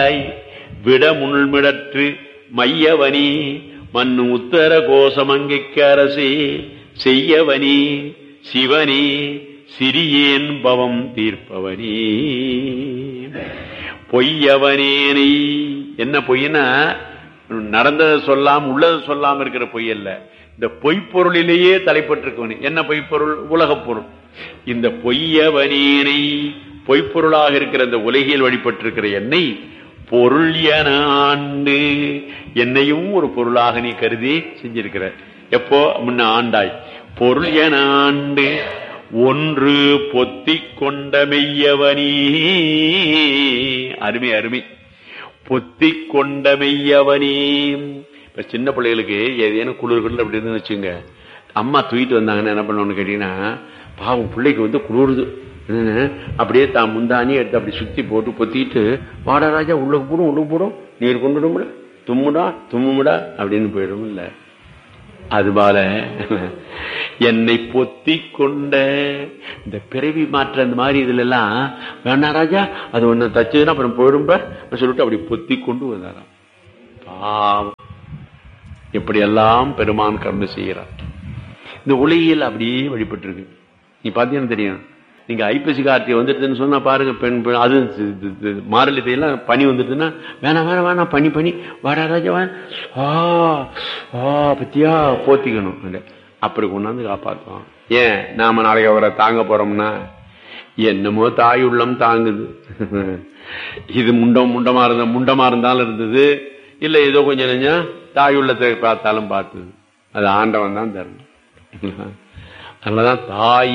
விட முள்மிடற்று மையவனி மண்ணு உத்தர கோசமங்கைக்கு அரசே செய்யவனி சிவனி சிறியேன் பவம் தீர்ப்பவனி பொய்யவனேனை என்ன பொய்னா நடந்ததை சொல்லாம உள்ளதை சொல்லாம இருக்கிற பொய் அல்ல இந்த பொய்ப்பொருளிலேயே தலைப்பட்டிருக்கவனி என்ன பொய்ப்பொருள் உலகப் பொருள் இந்த பொய்யவனேனை பொய்ப்பொருளாக இருக்கிற இந்த உலகில் வழிபட்டிருக்கிற என்னை பொருள் என ஆண்டு என்னையும் ஒரு பொருளாக நீ கருதி செஞ்சிருக்கிற எப்போ முன்ன ஆண்டாய் பொருள் என ஆண்டு ஒன்று பொத்தி கொண்ட மெய்யவனி அருமை அருமை பொத்தி கொண்ட மெய்யவனி இப்ப சின்ன பிள்ளைகளுக்கு ஏதேனும் குளிர்கள் அப்படின்னு வச்சுங்க அம்மா தூக்கிட்டு வந்தாங்கன்னு என்ன பண்ணணும்னு கேட்டீங்கன்னா பாவம் பிள்ளைக்கு வந்து குளிருது என்னன்னு, அப்படியே தான் முந்தானி எடுத்து அப்படி சுத்தி போட்டு பொத்திட்டு வாடா ராஜா உள்ளுக்கு போடும் உள்ளுக்கு போடும் நீர் கொண்டுடும்ல தும்முடா தும்முடா அப்படின்னு போயிடும் இல்ல அதுபோல என்னை பொத்தி கொண்ட இந்த பிறவி மாற்ற அந்த மாதிரி இதுல எல்லாம் வேணா ராஜா அது ஒண்ணு தச்சதுன்னா அப்புறம் போயிடும்ப சொல்லிட்டு அப்படி பொத்தி கொண்டு வந்தாராம் பாவம் எப்படியெல்லாம் பெருமான் கர்ம செய்கிறார் இந்த உலகியல் அப்படியே வழிபட்டு இருக்கு நீ பாத்தீங்கன்னா தெரியும் நீங்க ஐப்பசி கார்த்திகை வந்துடுதுன்னு சொன்னா பாருங்க பெண் பெண் அது இது- இது- இது மாரளி தேயெல்லாம் பனி வந்துடுதுன்னா வேணாம் வேணாம் வேணாம் பனி பனி வாடா ராஜா வா ஆ ஆ பத்தியா போத்திக்கணும் இல்ல. அப்படி கொண்டாந்து காப்பாத்துவான் ஏன் நாம நாளைக்கு அவரை தாங்க போறோம்னா என்னமோ தாய் உள்ளம் தாங்குது இது முண்டம் முண்டமா இருந்த முண்டமா இருந்தாலும் இருந்தது இல்ல ஏதோ கொஞ்சம் நெஞ்சம் தாய் உள்ளத்தை பார்த்தாலும் பார்த்தது அது ஆண்டவன் தான் தரணும் அதனாலதான் தாய்